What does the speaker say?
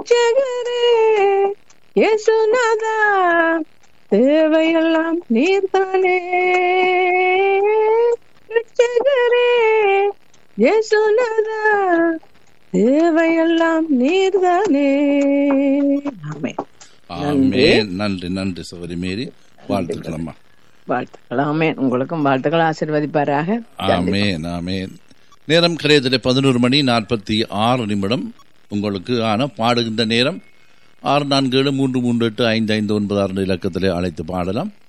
ரட்சகரே இயேசுநாதா தேவையெல்லாம் நீர்தானே ரட்சகரே இயேசுநாதா தேவையெல்லாம் நீர்தானே ஆமே ஆமே நன்றி நன்றி சகோதரி மேரி வாழ்த்துக்கள் அம்மா வாழ்த்துக்கள் ஆமேன் உங்களுக்கும் வாழ்த்துக்கள் ஆசீர்வதிப்பாராக ஆமேன் ஆமேன் நேரம் கரையத்திலே பதினோரு மணி நாற்பத்தி ஆறு நிமிடம் உங்களுக்கு ஆன பாடுகின்ற நேரம் ஆறு நான்கு ஏழு மூன்று மூன்று எட்டு ஐந்து ஐந்து ஒன்பது ஆறு இலக்கத்திலே அழைத்து பாடலாம்